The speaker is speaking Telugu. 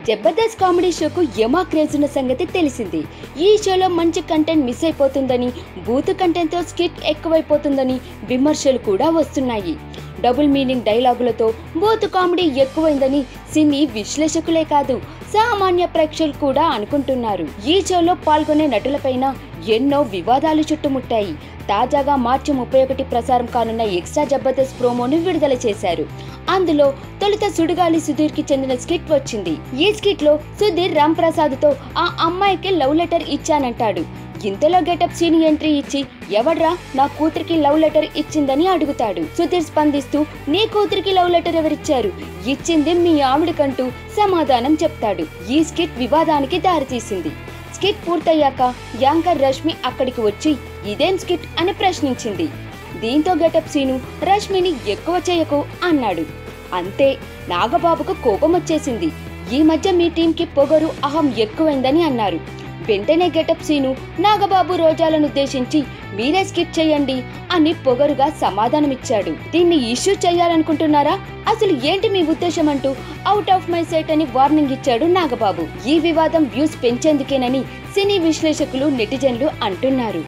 జబర్దస్త్ కామెడీ షోకు యమా క్రేజ్ ఉన్న సంగతి తెలిసింది ఈ షోలో మంచి కంటెంట్ మిస్ అయిపోతుందని బూత్ కంటెంట్తో స్కిట్ ఎక్కువైపోతుందని విమర్శలు కూడా వస్తున్నాయి డబుల్ మీనింగ్ డైలాగులతో బూత్ కామెడీ ఎక్కువైందని సినీ విశ్లేషకులే కాదు సామాన్య ప్రేక్షకులు కూడా అనుకుంటున్నారు ఈ షోలో పాల్గొనే నటులపైన ఎన్నో వివాదాలు చుట్టుముట్టాయి తాజాగా మార్చి ముప్పై ఒకటి ప్రసారం కానున్న ఎక్స్ట్రా జబర్దస్త్ ప్రోమోను విడుదల చేశారు అందులో తొలుత సుడిగాలి సుధీర్ కి చెందిన స్కిట్ వచ్చింది ఈ స్కిట్ లో సుధీర్ రామ్ ప్రసాద్ తో ఆ అమ్మాయికి లవ్ లెటర్ ఇచ్చానంటాడు ఇంతలో గెటప్ సీన్ ఎంట్రీ ఇచ్చి ఎవడ్రా నా కూతురికి లవ్ లెటర్ ఇచ్చిందని అడుగుతాడు సుధీర్ స్పందిస్తూ నీ కూతురికి లవ్ లెటర్ ఎవరిచ్చారు ఇచ్చింది మీ ఆవిడకంటూ సమాధానం చెప్తాడు ఈ స్కిట్ వివాదానికి దారితీసింది స్కిట్ పూర్తయ్యాక యాంకర్ రష్మి అక్కడికి వచ్చి ఇదేం స్కిట్ అని ప్రశ్నించింది దీంతో గెటప్ సీను రష్మిని ఎక్కువ చేయకు అన్నాడు అంతే నాగబాబుకు కోపం వచ్చేసింది ఈ మధ్య మీ టీంకి పొగరు అహం ఎక్కువైందని అన్నారు వెంటనే గెటప్ సీను నాగబాబు రోజాలను ఉద్దేశించి మీరే స్కిట్ చేయండి అని పొగరుగా సమాధానమిచ్చాడు దీన్ని ఇష్యూ చేయాలనుకుంటున్నారా అసలు ఏంటి మీ ఉద్దేశం అంటూ అవుట్ ఆఫ్ మై సైట్ అని వార్నింగ్ ఇచ్చాడు నాగబాబు ఈ వివాదం వ్యూస్ పెంచేందుకేనని సినీ విశ్లేషకులు నెటిజన్లు అంటున్నారు